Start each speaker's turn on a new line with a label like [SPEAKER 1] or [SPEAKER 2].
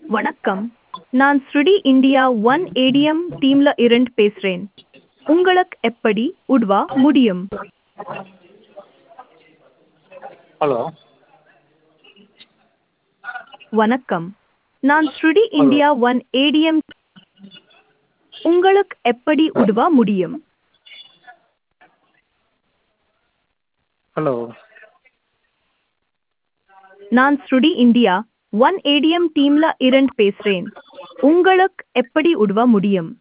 [SPEAKER 1] வணக்கம் நான் ஸ்ருடி இந்தியா ஒன் ஏடிஎம் டீம்ல இருந்து பேசுறேன் உங்களுக்கு எப்படி உதவ முடியும்
[SPEAKER 2] ஹலோ
[SPEAKER 1] வணக்கம் நான் ஸ்ருடி இந்தியா ஒன் ஏடிஎம் உங்களுக்கு எப்படி உதவ முடியும்
[SPEAKER 2] ஹலோ
[SPEAKER 1] நான் ஸ்ருடி இந்தியா ஒன் ஏடிஎம் டீம்ல இருந்து பேசுறேன் உங்களுக்கு எப்படி உதவ முடியும்